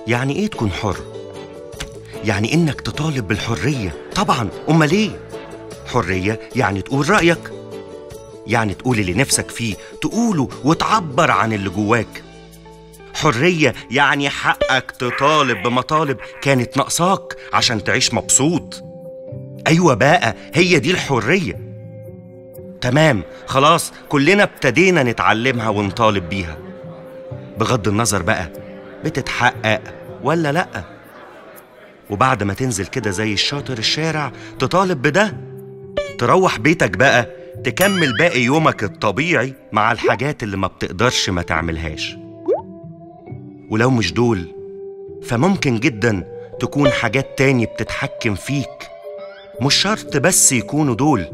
يعني ايه تكون حر يعني انك تطالب بالحريه طبعا امال ايه حريه يعني تقول رايك يعني تقول اللي نفسك فيه تقوله وتعبر عن اللي جواك حريه يعني حقك تطالب بمطالب كانت ناقصاك عشان تعيش مبسوط ايوه بقى هي دي الحريه تمام خلاص كلنا ابتدينا نتعلمها ونطالب بيها بغض النظر بقى بتتحقق ولا لأ وبعد ما تنزل كده زي الشاطر الشارع تطالب بده تروح بيتك بقى تكمل باقي يومك الطبيعي مع الحاجات اللي ما بتقدرش ما تعملهاش ولو مش دول فممكن جدا تكون حاجات تاني بتتحكم فيك مش شرط بس يكونوا دول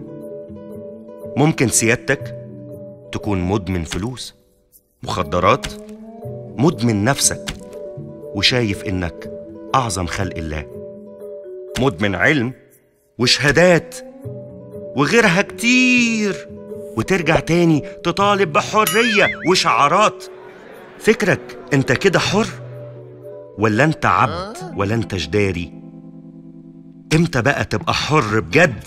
ممكن سيادتك تكون مدمن فلوس مخدرات مدمن نفسك وشايف انك اعظم خلق الله مدمن علم وشهادات وغيرها كتير وترجع تاني تطالب بحريه وشعارات فكرك انت كده حر ولا انت عبد ولا انت جداري امتى بقى تبقى حر بجد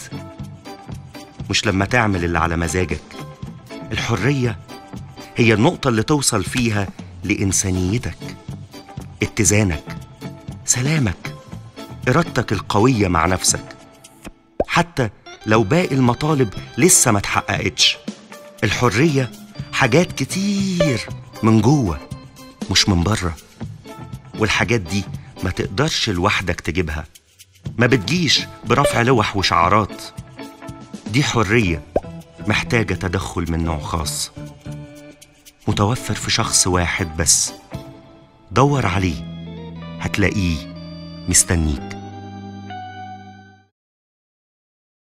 مش لما تعمل اللي على مزاجك الحريه هي النقطه اللي توصل فيها لانسانيتك اتزانك سلامك ارادتك القويه مع نفسك حتى لو باقي المطالب لسه ما اتحققتش الحريه حاجات كتير من جوه مش من بره والحاجات دي ما تقدرش لوحدك تجيبها ما بتجيش برفع لوح وشعارات دي حريه محتاجه تدخل من نوع خاص متوفر في شخص واحد بس دور عليه هتلاقيه مستنيك